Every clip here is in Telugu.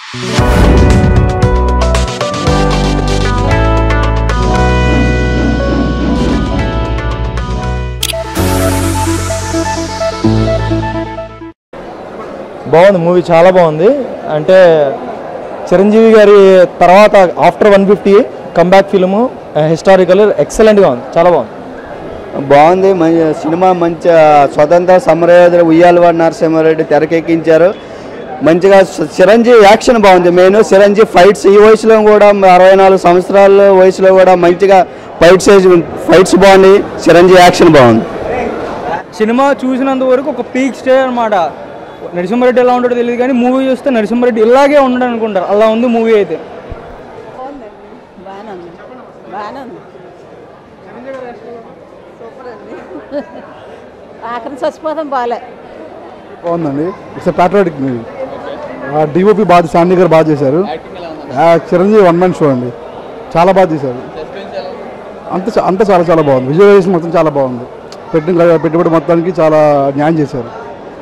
బాగుంది మూవీ చాలా బాగుంది అంటే చిరంజీవి గారి తర్వాత after one fifty comeback film historical ఎక్సలెంట్గా ఉంది చాలా బాగుంది బాగుంది మంచి సినిమా మంచి స్వతంత్ర సమరయోధులు ఉయ్యాలవాడి నరసింహారెడ్డి తెరకెక్కించారు మంచిగా చి- చిరంజీవి యాక్షన్ బాగుంది మెయిన్ చిరంజీవి ఫైట్స్ ఈ వయసులో కూడా అరవై నాలుగు సంవత్సరాల వయసులో కూడా మంచిగా ఫైట్స్ ఫైట్స్ బాగున్నాయి చిరంజీవి యాక్షన్ బాగుంది సినిమా చూసినంత వరకు ఒక పీక్ స్టే అనమాట నరసింహారెడ్డి ఎలా ఉంటాడో తెలియదు కానీ మూవీ చూస్తే నరసింహారెడ్డి ఇలాగే ఉండడు అనుకుంటారు అలా ఉంది మూవీ అయితే బాగానే ఉంది బాగానే ఉంది ఆఖరి చచ్చిపోతాం బాగాలే బాగుందండి ఇట్స్ ప్యాట్రియాటిక్ మూవీ డిఓపి బాగా శాండీ గారు బాగా చేశారు ఆ, చిరంజీవి వన్ మ్యాన్ షో అండి చాలా బాగా చేశారు అంత చా- అంత చాలా చాలా బాగుంది విజువలైజేషన్ మొత్తం చాలా బాగుంది పెట్టిన పెట్టుబడి మొత్తానికి చాలా న్యాయం చేశారు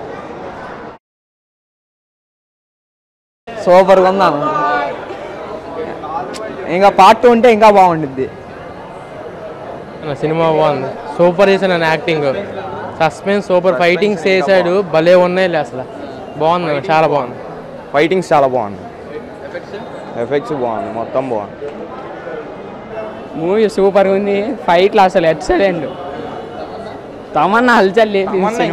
సూపర్గా ఉందా ఇంకా పార్ట్ టూ ఉంటే ఇంకా బాగుంటుంది సినిమా బాగుంది సూపర్ చేశాను నేను యాక్టింగ్ సస్పెన్స్ సూపర్ ఫైటింగ్స్ చేశాడు భలే ఉన్నాయి అసలు బాగుంది చాలా బాగుంది ఫైటింగ్స్ చాలా బాగుంది ఎఫెక్ట్స్ బాగుంది మొత్తం బాగుంది మూవీ సూపర్గా ఉంది ఫైట్లు అసలు ఎక్సలెంట్ తమన్నా హల్చల్ లేదు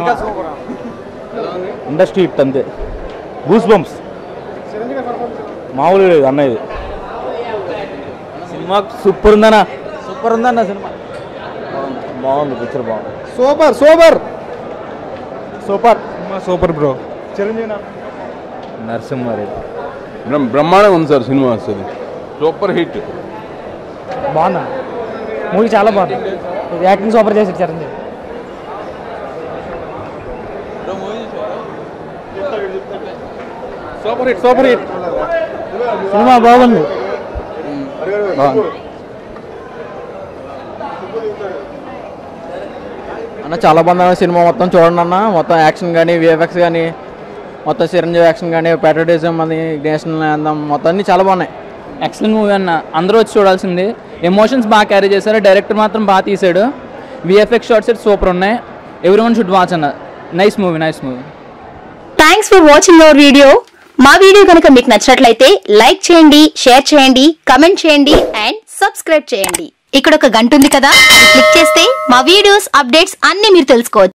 ఇండస్ట్రీ హిట్ అంతే గూస్ బంప్స్ మామూలుగా లేదు అన్న ఇది సినిమా సూపర్ ఉందన్న సూపర్ ఉందన్న సినిమా బాగుంది పిక్చర్ బాగుంది super super super super bro Narasimha Reddy బ్రహ్మాండంగా ఉంది సార్ సినిమా వస్తుంది సూపర్ హిట్ బాగుందా మూవీ చాలా బాగుంది యాక్టింగ్ సూపర్ చేసి Chiranjeevi super hit super hit సినిమా బాగుంది అన్న చాలా బాగుంది సినిమా మొత్తం చూడండి అన్న మొత్తం యాక్షన్ కానీ విఎఫ్ఎక్స్ కానీ మొత్తం చిరంజీవి యాక్షన్ కానీ ప్యాట్రోటిజం అది నేషనల్ అందం మొత్తం అన్ని చాలా బాగున్నాయి ఎక్సలెంట్ మూవీ అన్న అందరూ వచ్చి చూడాల్సింది ఎమోషన్స్ బాగా క్యారీ చేశారు డైరెక్టర్ మాత్రం బాగా తీసాడు విఎఫ్ఎక్స్ షార్ట్స్ అయితే సూపర్ ఉన్నాయి ఎవ్రీ వన్ షుడ్ వాచ్ అన్న nice movie nice movie thanks for watching our video మా వీడియో కనుక మీకు నచ్చినట్లయితే లైక్ చేయండి షేర్ చేయండి కమెంట్ చేయండి అండ్ సబ్స్క్రైబ్ చేయండి ఇక్కడ ఒక గంట ఉంది కదా క్లిక్ చేస్తే మా వీడియోస్ అప్డేట్స్ అన్ని మీరు తెలుసుకోవచ్చు